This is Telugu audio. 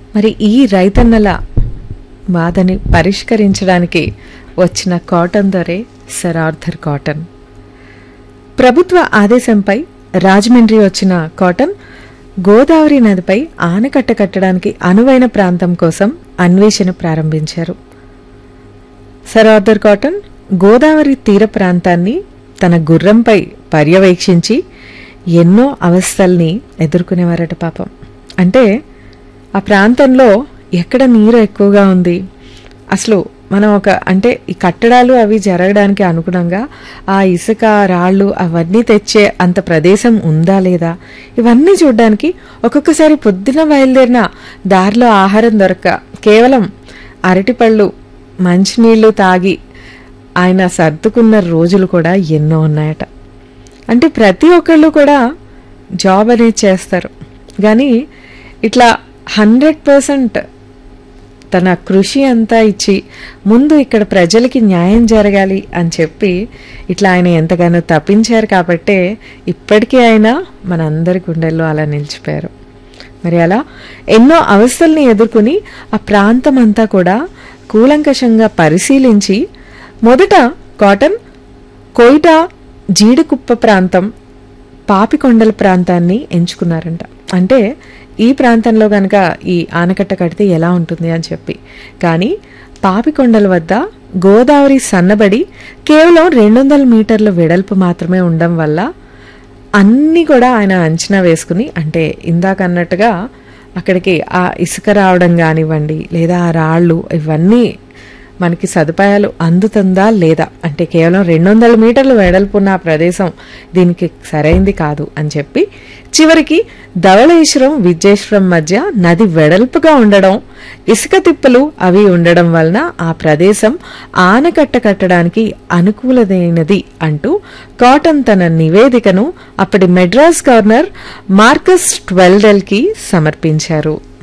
మరి ఈ రైతన్నల బాధని పరిష్కరించడానికి వచ్చిన కాటన్ దొరే సర్ ఆర్థర్ కాటన్ ప్రభుత్వ ఆదేశంపై రాజమండ్రి వచ్చిన కాటన్ గోదావరి నదిపై ఆనకట్ట కట్టడానికి అనువైన ప్రాంతం కోసం అన్వేషణ ప్రారంభించారు సర్ ఆర్థర్ కాటన్ గోదావరి తీర ప్రాంతాన్ని తన గుర్రంపై పర్యవేక్షించి ఎన్నో అవస్థల్ని ఎదుర్కొనేవారట పాపం అంటే ఆ ప్రాంతంలో ఎక్కడ నీరు ఎక్కువగా ఉంది అసలు మనం ఒక అంటే ఈ కట్టడాలు అవి జరగడానికి అనుగుణంగా ఆ ఇసుక రాళ్ళు అవన్నీ తెచ్చే అంత ప్రదేశం ఉందా లేదా ఇవన్నీ చూడడానికి ఒక్కొక్కసారి పొద్దున బయలుదేరిన దారిలో ఆహారం దొరక్క కేవలం అరటిపళ్ళు మంచినీళ్ళు తాగి ఆయన సర్దుకున్న రోజులు కూడా ఎన్నో ఉన్నాయట అంటే ప్రతి ఒక్కళ్ళు కూడా జాబ్ అనేది చేస్తారు కానీ ఇట్లా హండ్రెడ్ పర్సెంట్ తన కృషి అంతా ఇచ్చి ముందు ఇక్కడ ప్రజలకి న్యాయం జరగాలి అని చెప్పి ఇట్లా ఆయన ఎంతగానో తప్పించారు కాబట్టే ఇప్పటికీ ఆయన మనందరి గుండెల్లో అలా నిలిచిపోయారు మరి అలా ఎన్నో అవస్థల్ని ఎదుర్కొని ఆ ప్రాంతం అంతా కూడా కూలంకషంగా పరిశీలించి మొదట కాటన్ కోయిటా జీడికుప్ప ప్రాంతం పాపికొండల ప్రాంతాన్ని ఎంచుకున్నారంట అంటే ఈ ప్రాంతంలో కనుక ఈ ఆనకట్ట కడితే ఎలా ఉంటుంది అని చెప్పి కానీ పాపికొండల వద్ద గోదావరి సన్నబడి కేవలం రెండు వందల మీటర్ల వెడల్పు మాత్రమే ఉండడం వల్ల అన్నీ కూడా ఆయన అంచనా వేసుకుని అంటే ఇందాక అన్నట్టుగా అక్కడికి ఆ ఇసుక రావడం కానివ్వండి లేదా ఆ రాళ్ళు ఇవన్నీ మనకి సదుపాయాలు అందుతుందా లేదా అంటే కేవలం రెండు వందల మీటర్లు వెడల్పున్న ఆ ప్రదేశం దీనికి సరైంది కాదు అని చెప్పి చివరికి ధవళేశ్వరం విద్యేశ్వరం మధ్య నది వెడల్పుగా ఉండడం ఇసుక తిప్పలు అవి ఉండడం వలన ఆ ప్రదేశం ఆనకట్ట కట్టడానికి అనుకూలమైనది అంటూ కాటన్ తన నివేదికను అప్పటి మెడ్రాస్ గవర్నర్ మార్కస్ ట్వెల్డెల్కి సమర్పించారు